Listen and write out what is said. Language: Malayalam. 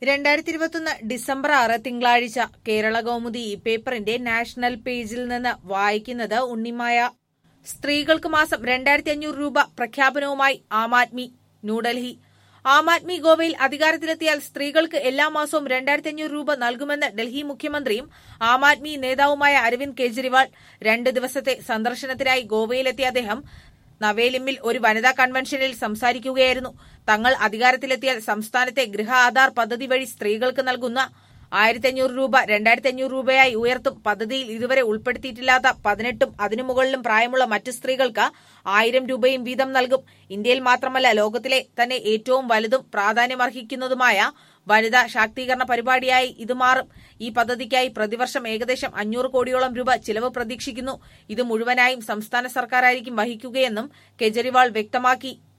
രണ്ടായിരത്തി ഇരുപത്തൊന്ന് ഡിസംബർ ആറ് തിങ്കളാഴ്ച കേരള കൗമുദി ഈ പേപ്പറിന്റെ നാഷണൽ പേജിൽ നിന്ന് വായിക്കുന്നത് ഉണ്ണിമായ സ്ത്രീകൾക്ക് മാസം രണ്ടായിരത്തി അഞ്ഞൂറ് രൂപ പ്രഖ്യാപനവുമായി ആം ആദ്മി ന്യൂഡൽഹി ആം ആദ്മി ഗോവയിൽ അധികാരത്തിലെത്തിയാൽ സ്ത്രീകൾക്ക് എല്ലാ മാസവും രണ്ടായിരത്തി അഞ്ഞൂറ് രൂപ നൽകുമെന്ന് ഡൽഹി മുഖ്യമന്ത്രിയും ആം ആദ്മി നേതാവുമായ അരവിന്ദ് കെജ്രിവാൾ രണ്ട് ദിവസത്തെ സന്ദർശനത്തിനായി ഗോവയിലെത്തിയ അദ്ദേഹം നവേലിമിൽ ഒരു വനിതാ കൺവെൻഷനിൽ സംസാരിക്കുകയായിരുന്നു തങ്ങൾ അധികാരത്തിലെത്തിയാൽ സംസ്ഥാനത്തെ ഗൃഹ ആധാർ പദ്ധതി വഴി സ്ത്രീകൾക്ക് നൽകുന്ന ആയിരത്തി അഞ്ഞൂറ് രൂപ രണ്ടായിരത്തി അഞ്ഞൂറ് രൂപയായി ഉയർത്തും പദ്ധതിയിൽ ഇതുവരെ ഉൾപ്പെടുത്തിയിട്ടില്ലാത്ത പതിനെട്ടും അതിനു മുകളിലും പ്രായമുള്ള മറ്റു സ്ത്രീകൾക്ക് ആയിരം രൂപയും വീതം നൽകും ഇന്ത്യയിൽ മാത്രമല്ല ലോകത്തിലെ തന്നെ ഏറ്റവും വലുതും പ്രാധാന്യമർഹിക്കുന്നതുമായ വനിതാ ശാക്തീകരണ പരിപാടിയായി ഇത് മാറും ഈ പദ്ധതിക്കായി പ്രതിവർഷം ഏകദേശം അഞ്ഞൂറ് കോടിയോളം രൂപ ചിലവ് പ്രതീക്ഷിക്കുന്നു ഇത് മുഴുവനായും സംസ്ഥാന സർക്കാരായിരിക്കും വഹിക്കുകയെന്നും കെജ്രിവാൾ വ്യക്തമാക്കി